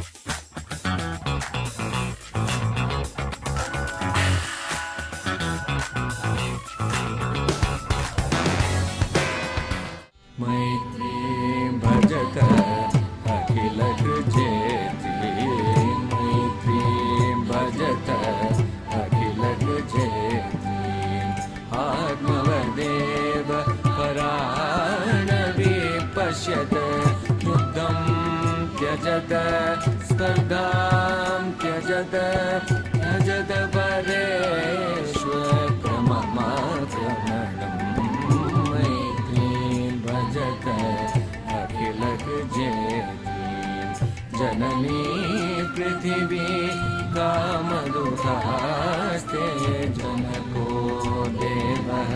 मैत्री भजत अखिल कृजेति मैत्री भजत अखिल कृजेति आत्मवदेव पराणवि पश्यत युद्धं त्यजत स्पर्धां त्यजत त्यजत परेष्वक्रममाक्रमणम् मैत्रीं भजत अखिलजेतीं जननी पृथिवी कामदुःखास्ते जनको देवः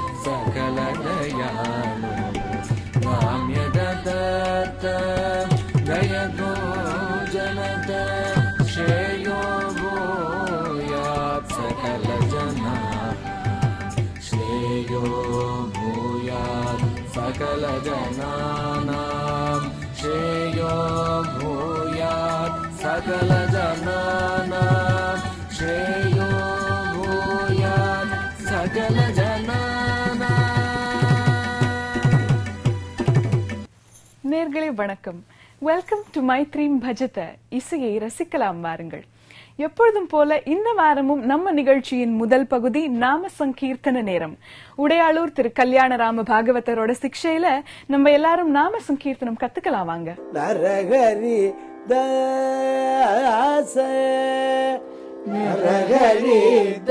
सकलदयालु काम्यदत्त दयतो जनत श्रेयो भूयात् सकलजना श्रेयो भूयात् सकलजनानां श्रेयो भूयात् सकलजनानां श्रेयो भूयात् सकलजनानाम् நேர்களே வணக்கம் வெல்கம் டு மை த்ரீம் பஜத இசையை ரசிக்கலாம் வாருங்கள் எப்பொழுதும் போல இந்த வாரமும் நம்ம நிகழ்ச்சியின் முதல் பகுதி நாம சங்கீர்த்தன நேரம் உடையாளூர் திரு கல்யாணராம பாகவதரோட சிக்ஷையில நம்ம எல்லாரும் நாம சங்கீர்த்தனம் கத்துக்கலாம் வாங்க நரகரி தாச நரகரி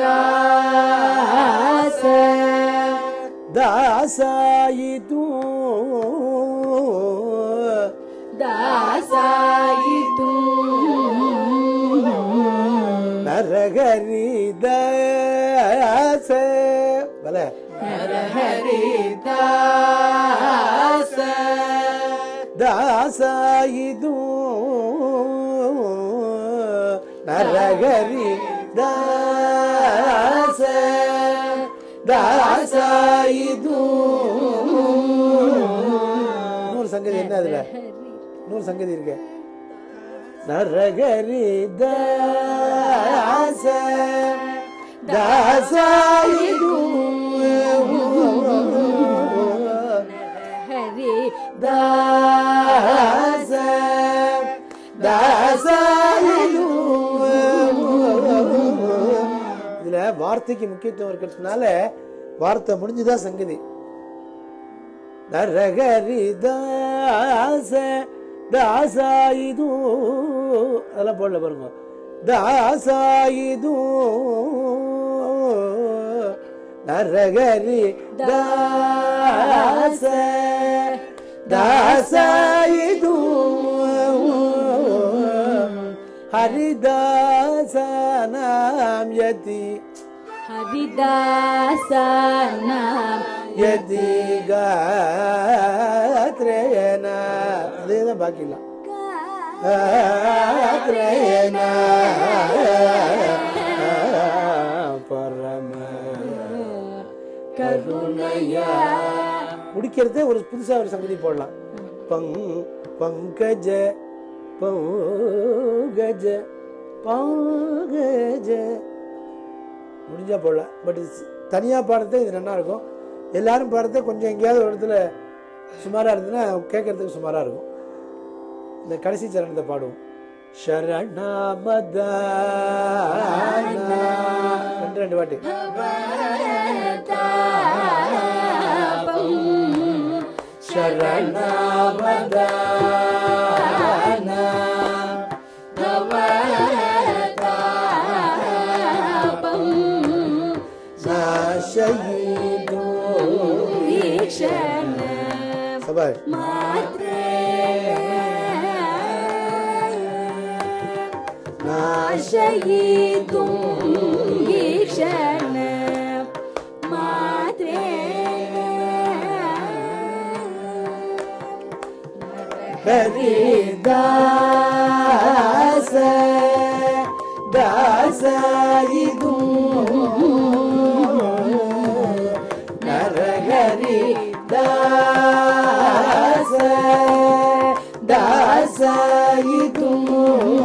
தாச தாசாயிது நரகரி தாச பல நரகரி தாச ದಾಸಾಯಿದು ನರಗರಿ ದಾಸ ದಾಸಾಯಿದು நூறு சங்கதி என்ன அதுல நூறு சங்கதி இருக்கு நரகரி தாச தாசாயிது ஹரி தாச தாசாயிது இதுல வார்த்தைக்கு முக்கியத்துவம் இருக்கிறதுனால வார்த்தை முடிஞ்சுதான் சங்கதி நரகரி தாச தாசாயிது அதெல்லாம் போடல பாருங்க தாசாயிது நரகரி தாச தாசாயிது ஹரிதாசனாம் யதி ஹரிதாசனாம் யதி காத்ரேயன அதே தான் பாக்கி இல்லை காத்ரேயன பரம கருணையா முடிக்கிறதே ஒரு புதுசா ஒரு சங்கதி போடலாம் பங் பங்கஜ பங்கஜ பங்கஜ முடிஞ்சா போடலாம் பட் தனியா பாடுறதே இது நல்லா இருக்கும் எல்லாரும் பாடுறதே கொஞ்சம் எங்கேயாவது ஒரு இடத்துல சுமாரா இருந்ததுன்னா கேட்கறதுக்கு சுமாரா இருக்கும் இந்த கடைசி சரணத்தை பாடுவோம் சரணாமதா ரெண்டு ரெண்டு வாட்டி சரணாமதான நாசயிதோ ஈக்ஷண சபாஷ் மாத்ரே நாசயிதும் ஈக்ஷண மாத்ரே ஹரிதாச தாசாயிது நரஹரி தாச தாசாயிது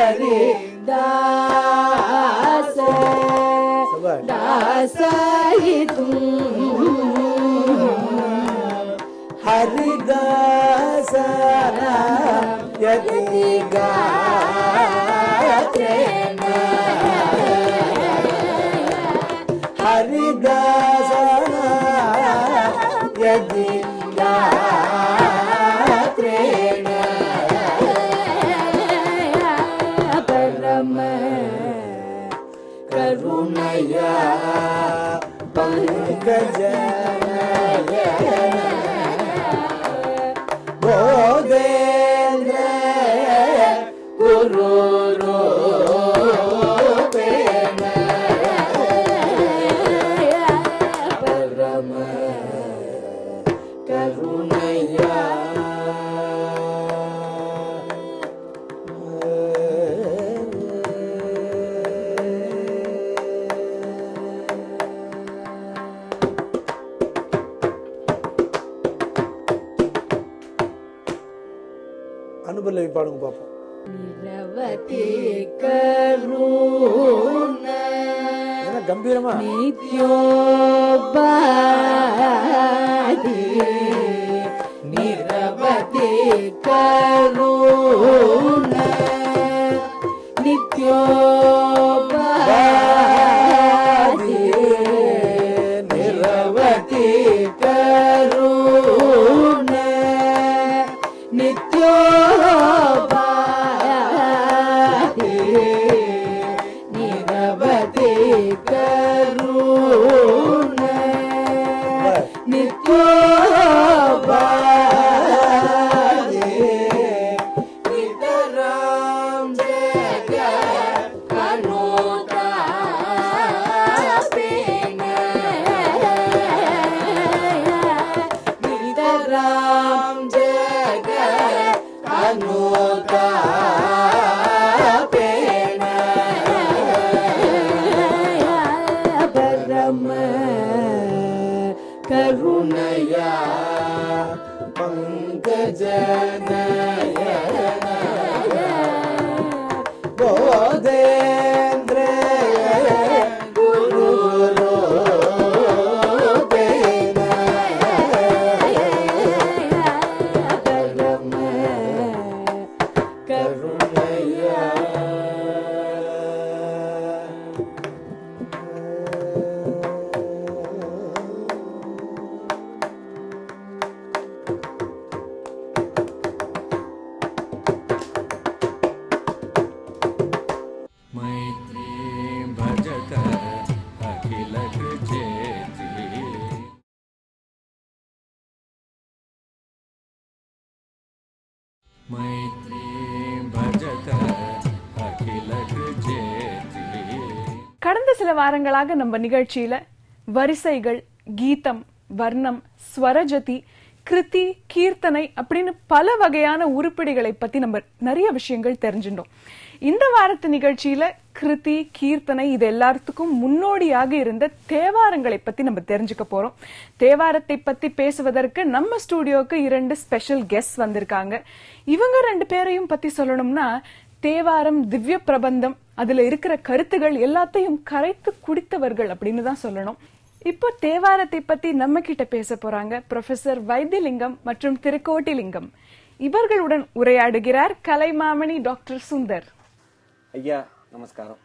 दास சபாஷ். दासयितुम् ஹரிதாசனா யதி गात्रेण ஹரிதாசனா யதி गात्रेण परम கருணையா பங்கஜனயன போதேந்திர குரு ரூபேண பரம கருணையா அனுபல்லவி பாடுங்க பார்ப்போம் निरवति करुण ஏன்னா கம்பீரமா नित्योपाधि निरवति करुण नित्योपाधि निरवति करुण नित्योपाधि निरवति करुण नित्योपाधि नितरां जगत् अनुतापेन नितरां जगत् अनुतापेन परम करुणया பங்கஜனயன போதேந்திர குரு ரூபேண परम கருணையா मैत्री भजत अखिल चेती मैत्री भजत अखिल चेती கடந்த சில வாரங்களாக நம்ம நிகழ்ச்சியில வரிசைகள் கீதம் வர்ணம் ஸ்வரஜதி கிருதி கீர்த்தனை அப்படின்னு பல வகையான உருப்படிகளை பத்தி நம்ம நிறைய விஷயங்கள் தெரிஞ்சிட்டோம் இந்த வாரத்து நிகழ்ச்சியில கிருதி கீர்த்தனை இது எல்லாத்துக்கும் முன்னோடியாக இருந்த தேவாரங்களை பத்தி நம்ம தெரிஞ்சுக்க போறோம் தேவாரத்தை பத்தி பேசுவதற்கு நம்ம ஸ்டூடியோக்கு இரண்டு ஸ்பெஷல் கெஸ்ட் வந்திருக்காங்க இவங்க ரெண்டு பேரையும் பத்தி சொல்லணும்னா தேவாரம் திவ்ய பிரபந்தம் அதுல இருக்கிற கருத்துகள் எல்லாத்தையும் கரைத்து குடித்தவர்கள் அப்படின்னு தான் சொல்லணும் இப்போ தேவாரத்தை பத்தி நம்ம கிட்ட பேச போறாங்க ப்ரொஃபசர் வைத்தியலிங்கம் மற்றும் திருக்கோட்டிலிங்கம் இவர்களுடன் உரையாடுகிறார் கலைமாமணி டாக்டர் சுந்தர் ஐயா நமஸ்காரம்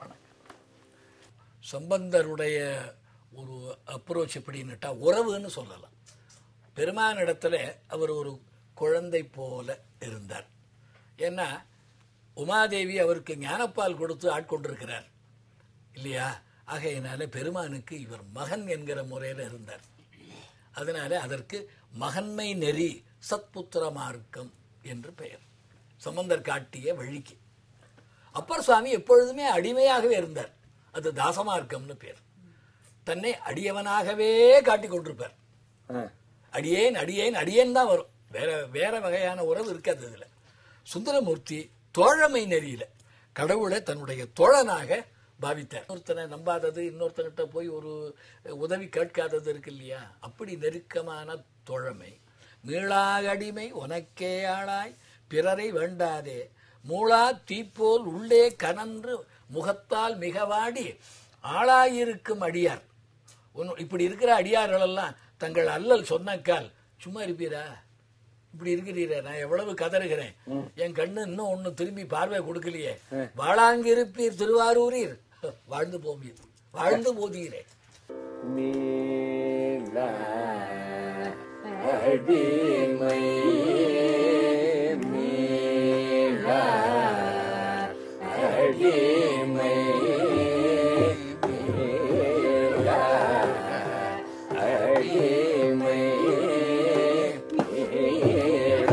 சம்பந்தருடைய ஒரு அப்ரோச் எப்படின்னுட்டா உறவுன்னு சொல்லலாம் பெருமானிடத்துல அவர் ஒரு குழந்தை போல இருந்தார் ஏன்னா உமாதேவி அவருக்கு ஞானப்பால் கொடுத்து ஆட்கொண்டிருக்கிறார் இல்லையா ஆகையினால பெருமானுக்கு இவர் மகன் என்கிற முறையில் இருந்தார் அதனால அதற்கு மகன்மை நெறி சத்புத்திர மார்க்கம் என்று பெயர் சம்பந்தர் காட்டிய வழிக்கு அப்பர் சுவாமி எப்பொழுதுமே அடிமையாகவே இருந்தார் அது தாசமார்க்கம்னு பேர் தன்னை அடியவனாகவே காட்டிக் கொண்டிருப்பார் ஆ, அடியேன் அடியேன் அடியேன் தான் வரும் வேற வேற வகையான உறவு இருக்காது இதுல சுந்தரமூர்த்தி தோழமை நெறியில கடவுளை தன்னுடைய தோழனாக பாவித்தார் ஒருத்தனை நம்பாதது இன்னொருத்தன்கிட்ட போய் ஒரு உதவி கேட்காதது இருக்கு இல்லையா அப்படி நெருக்கமான தோழமை மீளாகடிமை உனக்கே ஆளாய் பிறரை வேண்டாதே மூளா தீப்போல் உள்ளே கனன்று முகத்தால் மிகவாடி ஆளாயிருக்கும் அடியார் உன் இப்படி இருக்கிற அடியார்கள் எல்லாம் தங்கள் அல்லல் சொன்னக்கால் சும்மா இருப்பீரா இப்படி இருக்கிறீரே நான் எவ்வளவு கதறுகிறேன் என் கண்ணு இன்னும் ஒண்ணு திரும்பி பார்வை கொடுக்கலையே வாழாங்கிருப்பீர் திருவாரூரீர் வாழ்ந்து போவீர் வாழ்ந்து போதீரே மீள அடிமை மீள அடிமை மீள அடிமை மீள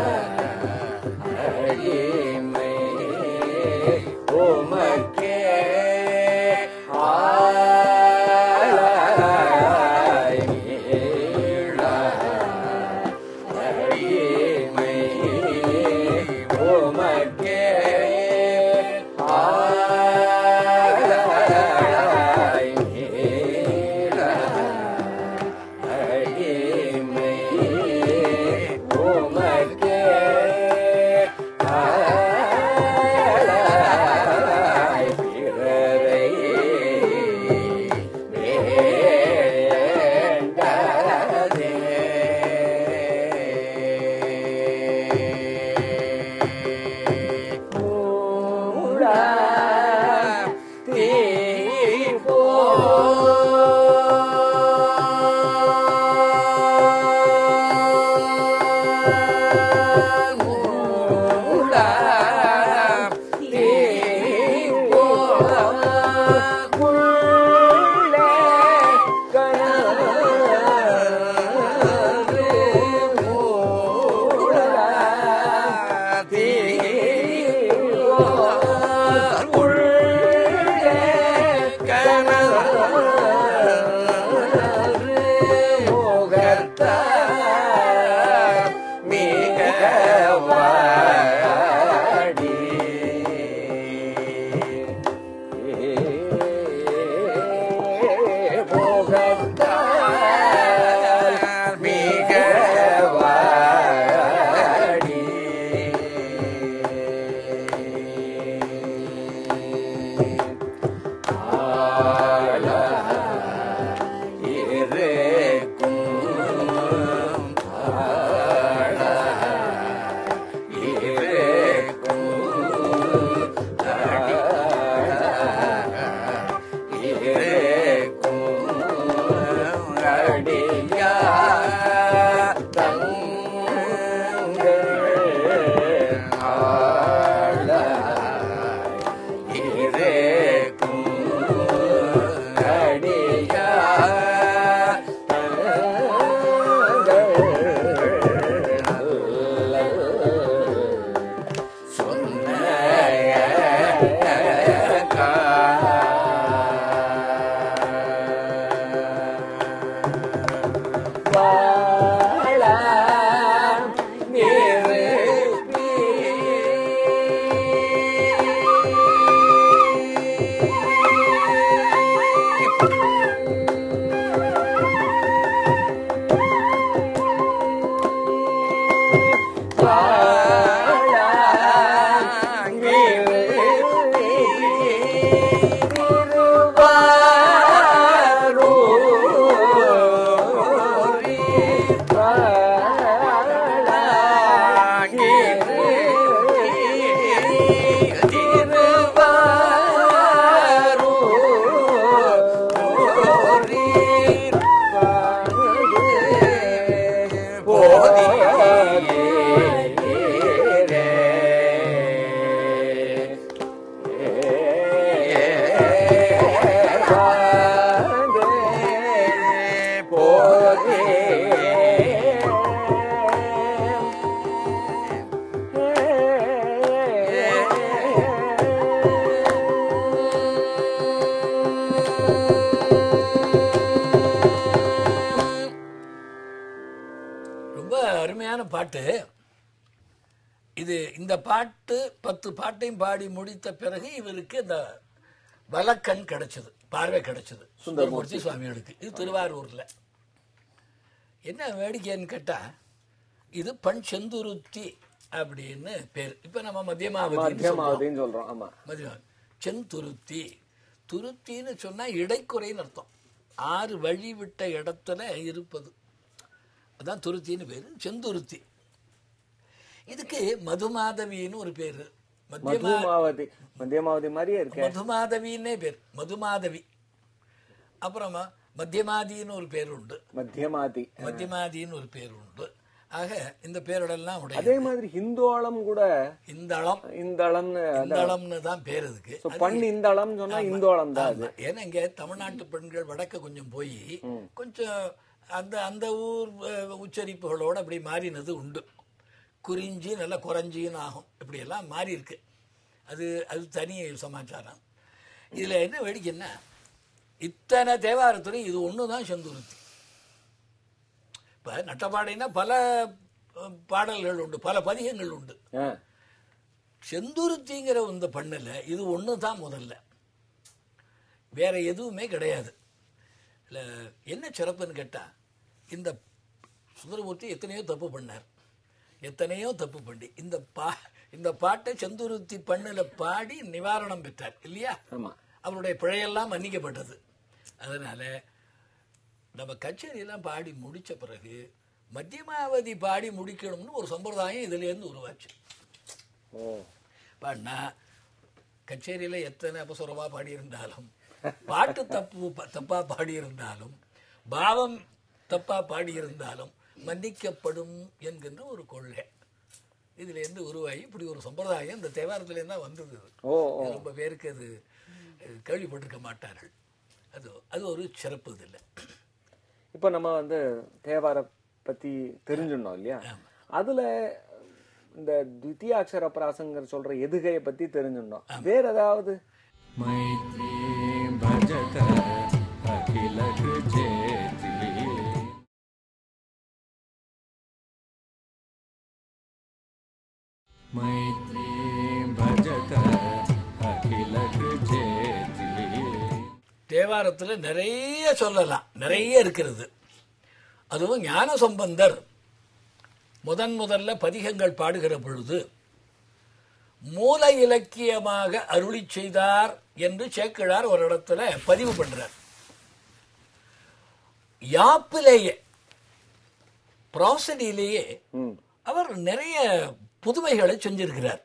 அடிமை உமக்கே ஆளாய் மீள அடிமை உமக்கே ஆளாய் மீள அடிமை உமக்கே ஆளாய் பிறரை வேண்டாதே மூடா தீ மூடா தீ ரொம்ப அருமையான பாட்டு இது இந்த பாட்டு பத்து பாட்டையும் பாடி முடித்த பிறகு இவருக்கு இந்த வலக்கண் கிடைச்சது பார்வை கிடைச்சது சுந்தரமூர்த்தி சுவாமிகளுக்கு இது திருவாரூர்ல என்ன வேடிக்கைன்னு கேட்டா இது பண் செந்துருத்தி அப்படின்னு பேர் இப்ப நம்ம மத்தியமாவதி மத்தியமாவதின்னு சொல்றோம் ஆமா மதியம் செந்துருத்தி துருத்தின்னு சொன்னா இடைக்குறைன்னு அர்த்தம் ஆறு வழி விட்ட இடத்துல இருப்பது அதான் துருத்தின்னு பேரு செந்துருத்தி இதுக்கு மதுமாதவின்னு ஒரு பேரு மத்தியமா மதுமாவதி மத்தியமாவதி மாதிரியே இருக்கு மதுமாதவின்னே பேர் மதுமாதவி அப்புறமா மத்தியமாதின்னு ஒரு பேர் உண்டு மத்தியமாதி மத்தியமாதின்னு ஒரு பேர் உண்டு ஆக இந்த பேரோடெல்லாம் உடைய அதே மாதிரி ஹிந்துவளம் கூட இந்தளம் இந்தளம்னு இந்தளம்னு தான் பேர் அதுக்கு So, பண் இந்தளம் சொன்னா இந்தோளம் தான் அது ஆமா. ஏன்னா இங்க தமிழ்நாட்டு பெண்கள் வடக்க கொஞ்சம் போய் கொஞ்சம் அந்த அந்த ஊர் அஹ், உச்சரிப்புகளோட அப்படி மாறினது உண்டு குறிஞ்சி நல்லா குறைஞ்சின்னு ஆகும் இப்படி எல்லாம் மாறி இருக்கு அது அது தனி சமாச்சாரம் இதுல என்ன வேடிக்கைன்னா இத்தனை தேவாரத்துலையும் இது ஒன்று தான் செந்துருத்தி இப்போ நட்டப்பாடைனா பல அஹ், பாடல்கள் உண்டு பல பதிகங்கள் உண்டு ஆ. செந்துருத்திங்கிற இந்த பண்ணல இது ஒன்று தான் முதல்ல வேற எதுவுமே கிடையாது இல்ல என்ன சிறப்புன்னு கேட்டா இந்த சுந்தரமூர்த்தி எத்தனையோ தப்பு பண்ணார் எத்தனையோ தப்பு பண்ணி இந்த பா இந்த பாட்டை செந்துருத்தி பண்ணில் பாடி நிவாரணம் பெற்றார் இல்லையா ஆமா அவருடைய பிழையெல்லாம் மன்னிக்கப்பட்டது அதனால நம்ம கச்சேரியெல்லாம் பாடி முடிச்ச பிறகு மத்தியமாவதி பாடி முடிக்கணும்னு ஒரு சம்பிரதாயம் இதுலேருந்து உருவாச்சு ஓ பாடினா கச்சேரியில் எத்தனை அபசுரமாக பாடியிருந்தாலும் பாட்டு தப்பு ப- தப்பா பாடியிருந்தாலும் பாவம் தப்பா பாடியிருந்தாலும் மன்னிக்கப்படும் என்கின்ற ஒரு கொள்கை இதுலேருந்து உருவாகி இப்படி ஒரு சம்பிரதாயம் இந்த தேவாரத்துலேருந்து தான் வந்தது இது. ஓ ஓ ரொம்ப பேருக்கு அது அஹ், கேள்விப்பட்டிருக்க மாட்டார்கள் அது அது ஒரு சிறப்பு இதில் இப்போ நம்ம வந்து தேவார பத்தி தெரிஞ்சுடணும் இல்லையா அதுல இந்த தித்தியாட்சர பிராசங்கர் சொல்ற எதுகையை பத்தி தெரிஞ்சுடணும் வேற ஏதாவது मैत्री भजत अखिल कृचेति मैत्री भजत अखिल कृचेति தேவாரத்தில் நிறைய சொல்லலாம் நிறைய இருக்கிறது அதுவும் ஞான சம்பந்தர் முதன் முதல்ல பதிகங்கள் பாடுகிற பொழுது மூல இலக்கியமாக அருளி செய்தார் என்று சேக்கிழார் ஒரு இடத்துல பதிவு பண்றார் யாப்பிலேயே ப்ராசடியிலேயே ம் அவர் நிறைய புதுமைகளை செஞ்சிருக்கிறார்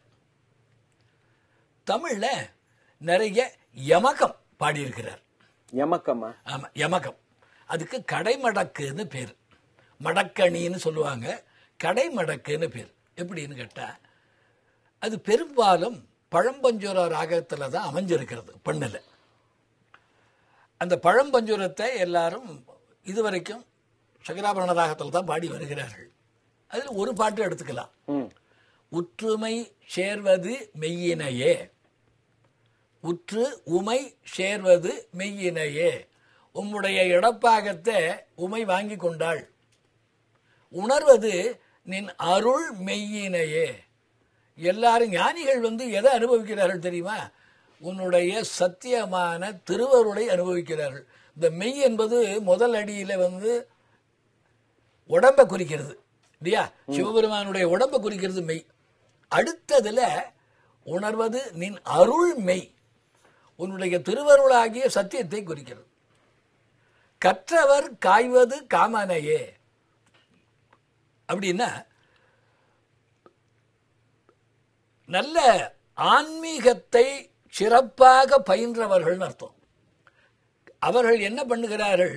தமிழ்ல நிறைய யமகம் பாடியிருக்கிறார் எமக்கம்மா ஆமா யமகம் அதுக்கு கடைமடக்குன்னு பேர் மடக்கணின்னு சொல்லுவாங்க கடைமடக்குன்னு பேர் எப்படின்னு கேட்டா அது பெரும்பாலும் பழம்பஞ்சுர ராகத்துல தான் அமைஞ்சிருக்கிறது பண்ணல அந்த பழம்பஞ்சுரத்தை எல்லாரும் இதுவரைக்கும் சகராபரண ராகத்தில் தான் பாடி வருகிறார்கள் அதில் ஒரு பாட்டு எடுத்துக்கலாம் ம் உற்றுமை சேர்வது மெய்யினையே உற்று உமை சேர்வது மெய்யினையே உம்முடைய இடப்பாகத்தை உமை வாங்கி கொண்டாள் உணர்வது நின் அருள் மெய்யினையே எல்லாரும் ஞானிகள் வந்து எதை அனுபவிக்கிறார்கள் தெரியுமா உன்னுடைய சத்தியமான திருவருளை அனுபவிக்கிறார்கள் இந்த மெய் என்பது முதல் அடியில வந்து உடம்பை குறிக்கிறது இல்லையா சிவபெருமானுடைய உடம்பை குறிக்கிறது மெய் அடுத்ததுல உணர்வது நின் அருள் மெய் உன்னுடைய திருவருளாகிய சத்தியத்தை குறிக்கிறது கற்றவர் காய்வது காமனையே அப்படின்னா நல்ல ஆன்மீகத்தை சிறப்பாக பயின்றவர்கள் அர்த்தம் அவர்கள் என்ன பண்ணுகிறார்கள்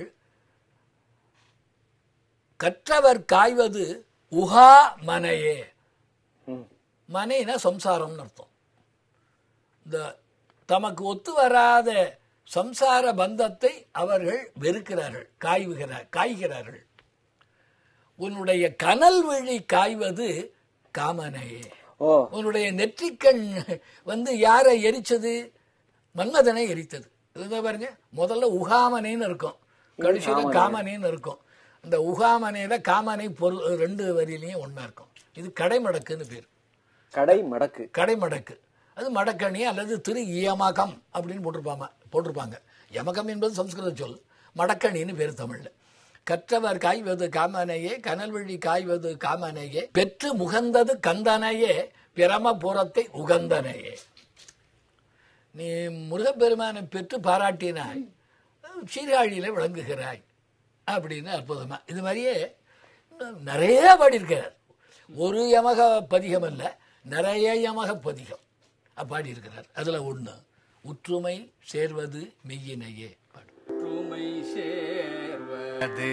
கற்றவர் காய்வது உகா மனையே ம் மனைனா சம்சாரம்னு அர்த்தம் இந்த தமக்கு ஒத்து வராத சம்சார பந்தத்தை அவர்கள் வெறுக்கிறார்கள் காய்வுகிறார் காய்கிறார்கள் உன்னுடைய கனல் விழி காய்வது காமனையே ஓ உன்னுடைய நெற்றிக்கண் வந்து யாரை எரிச்சது மன்மதனை எரித்தது இதுதான் பாருங்க முதல்ல உகாமனைன்னு இருக்கும் கடைசியில காமனைன்னு இருக்கும் இந்த உகாமனையில காமனை பொரு ரெண்டு வரியிலையும் ஒண்ணா இருக்கும் இது கடைமடக்குன்னு பேர் கடை மடக்கு கடைமடக்கு அது மடக்கணி அல்லது திரு இயமகம் அப்படின்னு போட்டிருப்பாங்க போட்டிருப்பாங்க யமகம் என்பது சம்ஸ்கிருத சொல் மடக்கணின்னு பேர் தமிழ்ல கற்றவர் காய்வது காமனையே கனல்வழி காய்வது காமனையே பெற்று முகந்தது கந்தனையே பிரமபுரத்தை உகந்தனையே நீ முருகப்பெருமானை பெற்று பாராட்டினாய் சீர்காழியில விளங்குகிறாய் அப்படின்னு அற்புதமா இது மாதிரியே இன்னும் நிறைய பாடியிருக்கிறார் ஒரு யமக பதிகம் அல்ல நிறைய யமக பதிகம் அஹ் பாடியிருக்கிறார் அதுல ஒண்ணு உற்றுமை சேர்வது மெய்யினையே பாடு முற்றுமை சேர்வது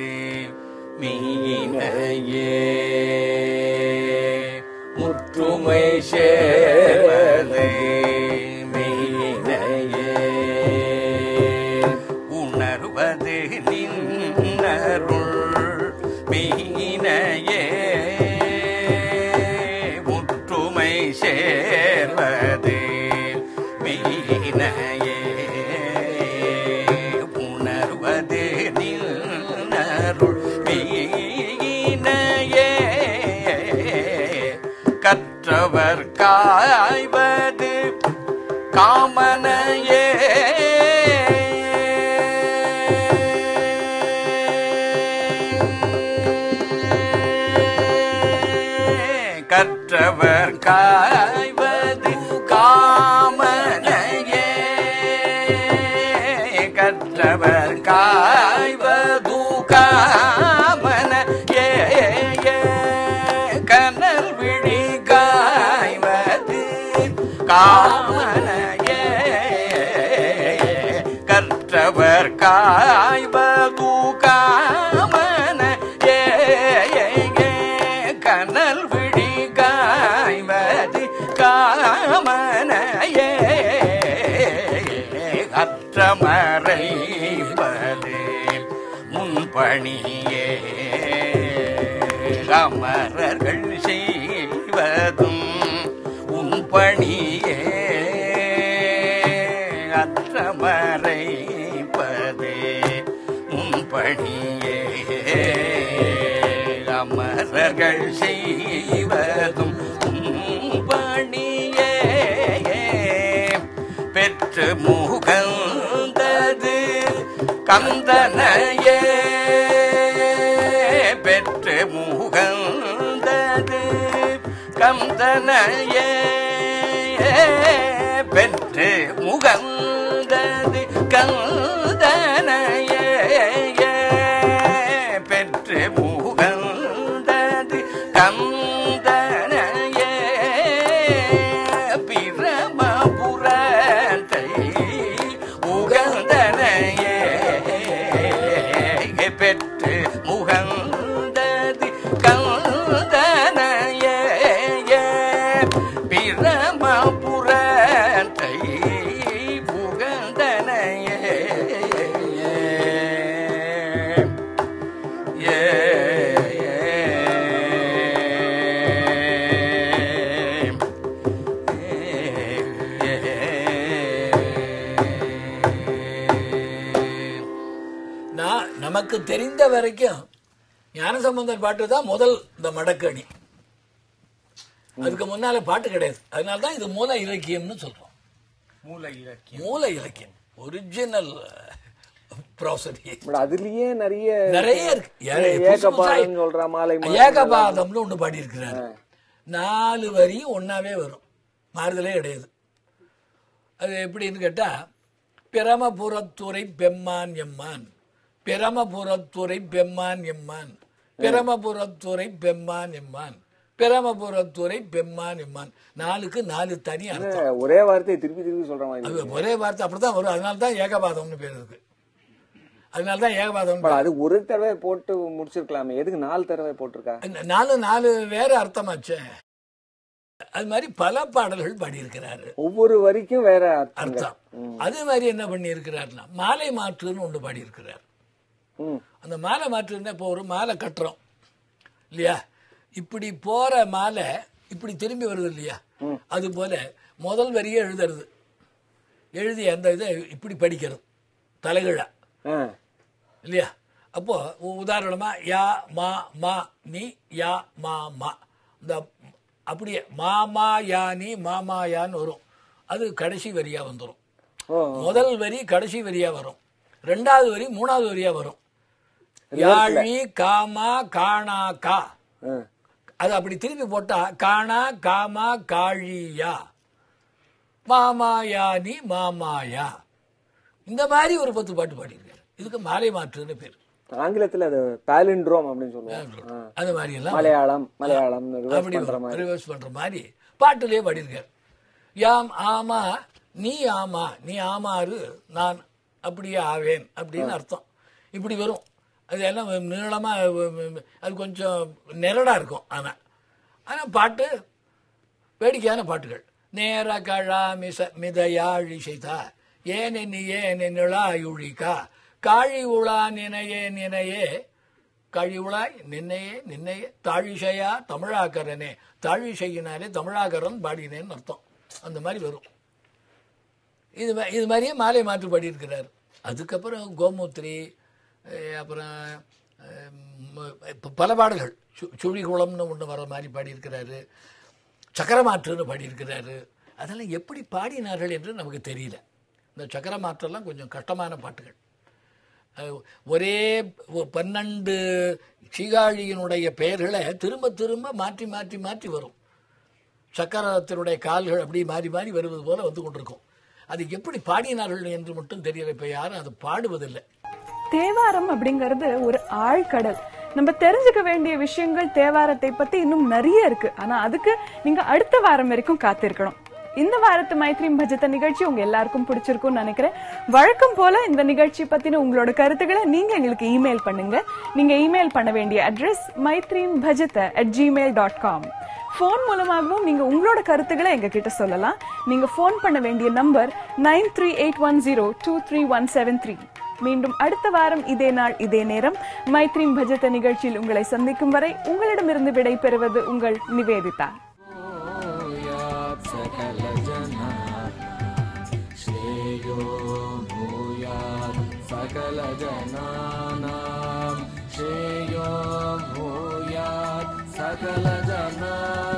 மீனையே முற்றுமை சேர்வது மீனையே உணர்வது நின்னருள் மீனையே முற்றுமை சேர்வது மீனையே உணர்வது நின்னருள் மீனையே கற்றவர் காய்வது காமனையே கற்றவர் காய்வது காமனையே கற்றவர் காய்வது காமனையே கனல் விழி காய்வது காமனையே கற்றவர் காய்வது காமனையே கனல் விழி காய்வது காமனையே அற்றமறைப்பது முன்பணியே அமரர்கள் செய்வதும் உன் பணியே அற்றமறைப்பதே உன் பணியே அமரர்கள் செய்வதும் உன் பணியே பெற்று முகந்தது கந்தனையே பெற்று முகந்தது கந்தனையே பெற்று முகந்தது கந்தனையே பெற்று முகந்தது கந்தனையே பிரமபுரத்தை உகந்தனையே பெற்று முகந்தது கந்தனையே பிரமபுரத்தை புகந்தனையே ஏ நான் நமக்கு தெரிந்த வரைக்கும் ஞானசம்பந்தர் பாட்டு தான் முதல் இந்த மடக்கணி அதுக்கு முன்னால பாட்டு கிடையாது அதனால தான் இது மூல இலக்கியம்னு சொல்றோம் மூல இலக்கியம் மூல இலக்கியம் ஒரிஜினல் ப்ராசரி பட் அதுலயே நிறைய நிறைய இருக்கு ஏ- ஏ- புதுசு புதுசா ஏகபாதம் சொல்ற மாலை மாலை ஏகபாதம்னு ஒண்ணு பாடி இருக்கிறாரு நாலு வரியும் ஒன்னாவே வரும் மாறுதலே கிடையாது அது எப்படின்னு கேட்டா பிரமபுரத்துறை பெம்மான் எம்மான் பிரமபுரத்துறை பெம்மான் எம்மான் பிரமபுரத்துறை பெம்மான் எம்மான் பிரமபுரத்துறை பெம்மான் எம்மான் நாலுக்கு நாலு தனி அர்த்தம் ஒரே வார்த்தையை திருப்பி திருப்பி சொல்ற மாதிரி அது ஒரே வார்த்தை அப்படிதான் வரும் அதனால தான் ஏகபாதம்னு பேர் இருக்கு அதனால தான் ஏகபாதம் பட் அது ஒரு தடவை போட்டு முடிச்சிருக்கலாமே எதுக்கு நாலு தடவை போட்டிருக்கா நாலு நாலு வேற அர்த்தமாச்சே அது மாதிரி பல பாடல்கள் பாடியிருக்கிறாரு ஒவ்வொரு வரிக்கும் வேற அர்த்தங்கள். அர்த்தம் அதே மாதிரி என்ன பண்ணி இருக்கிறாருன்னா மாலை மாற்றுன்னு ஒன்று பாடியிருக்கிறார் ம். அந்த மாலை மாற்றுன்னா இப்போ ஒரு மாலை கட்டுறோம் இல்லையா இப்படி போற மாலை இப்படி திரும்பி வருது இல்லையா அது போல முதல் வரியே எழுதுறது எழுதி அந்த இதை இப்படி படிக்கிறது தலைகீழா ஆ. இல்லையா அப்போ உ- உதாரணமா யா மா மா நீ யா மா மா இந்த அப்படியே மாமா யா நீ மாமா யான்னு வரும் அது கடைசி வரியா வந்துடும் ஓ முதல் வரி கடைசி வரியா வரும் ரெண்டாவது வரி மூணாவது வரியா வரும் யாழி காமா காணா கா ஆ. அது அப்படி திருப்பி போட்டா காணா காமா காழியா மாமாயா நீ மாமாயா இந்த மாதிரி ஒரு பத்து பாட்டு பாடியிருக்காரு இதுக்கு மாலை மாற்றுன்னு பேர் ஆங்கிலத்துல அது பாலிண்ட்ரோம் அப்படின்னு சொல்லுவாங்க ஆ. அது மாதிரி எல்லாம் மலையாளம் மலையாளம் reverse அப்படி பண்ற மாதிரி ரிவர்ஸ் பண்ற மாதிரி பாட்டுலயே பாடியிருக்காரு யாம் ஆமா நீ ஆமா நீ ஆமாறு நான் அப்படியே ஆவேன் அப்படின்னு அர்த்தம் இப்படி வரும் அது எல்லாம் நீளமா அது கொஞ்சம் நிரடா இருக்கும் ஆனா ஆனா பாட்டு வேடிக்கையான பாட்டுகள் நேர கழா மிச மிதையாழி செய்தா ஏன் நீ ஏன் நிழாயுழிக்கா காழி உளா நினையே நினையே காழி உளாய் நின்னையே நின்னையே தாழிசையா தமிழாக்கரனே தாழிசையினாலே தமிழாக்கரன் பாடினேன்னு அர்த்தம் அந்த மாதிரி வரும் இது மா- இது மாதிரியே மாலை மாற்று பாடியிருக்கிறார் அதுக்கப்புறம் கோமூத்திரி அஹ் அப்புறம் அஹ், ம- இப்ப பல பாடல்கள் சு- சுழிகுளம்னு ஒன்று வர மாதிரி பாடியிருக்கிறாரு சக்கரமாற்றுன்னு பாடியிருக்கிறாரு அதெல்லாம் எப்படி பாடினார்கள் என்று நமக்கு தெரியல இந்த சக்கரமாற்றெல்லாம் கொஞ்சம் கஷ்டமான பாட்டுகள் அஹ், ஒரே ஒ- பன்னெண்டு சீகாழியினுடைய பெயர்களை திரும்ப திரும்ப மாற்றி மாற்றி மாற்றி வரும் சக்கரத்தினுடைய கால்கள் அப்படி மாறி மாறி வருவது போல வந்து கொண்டிருக்கும் அது எப்படி பாடினார்கள் என்று மட்டும் தெரியல இப்ப யாரும் அது பாடுவதில்லை தேவாரம் அப்படிங்கிறது ஒரு ஆழ்கடல் நம்ம தெரிஞ்சுக்க வேண்டிய விஷயங்கள் தேவாரத்தை பத்தி இன்னும் நிறைய இருக்கு ஆனா அதுக்கு நீங்க அடுத்த வாரம் வரைக்கும் காத்திருக்கணும் இந்த வாரத்து மைத்ரி பஜத்த நிகழ்ச்சி உங்க எல்லாருக்கும் பிடிச்சிருக்கும்னு நினைக்கிறேன் வழக்கம் போல இந்த நிகழ்ச்சி பத்தின உங்களோட கருத்துக்களை நீங்க எங்களுக்கு இமெயில் பண்ணுங்க நீங்க இமெயில் பண்ண வேண்டிய அட்ரஸ் மைத்ரீம் பஜத்த at Gmail dot com phone மூலமாகவும் நீங்க உங்களோட கருத்துக்களை எங்க கிட்ட சொல்லலாம் நீங்க ஃபோன் பண்ண வேண்டிய number nine three eight one zero two three one seven three மீண்டும் அடுத்த வாரம் இதே நாள் இதே நேரம் மைத்ரீம் பஜத்த நிகழ்ச்சியில் உங்களை சந்திக்கும் வரை உங்களிடமிருந்து விடை பெறுவது உங்கள் நிவேதிதா भूयात् सकलजना श्रेयो भूयात् सकलजनानां श्रेयो भूयात् सकलजना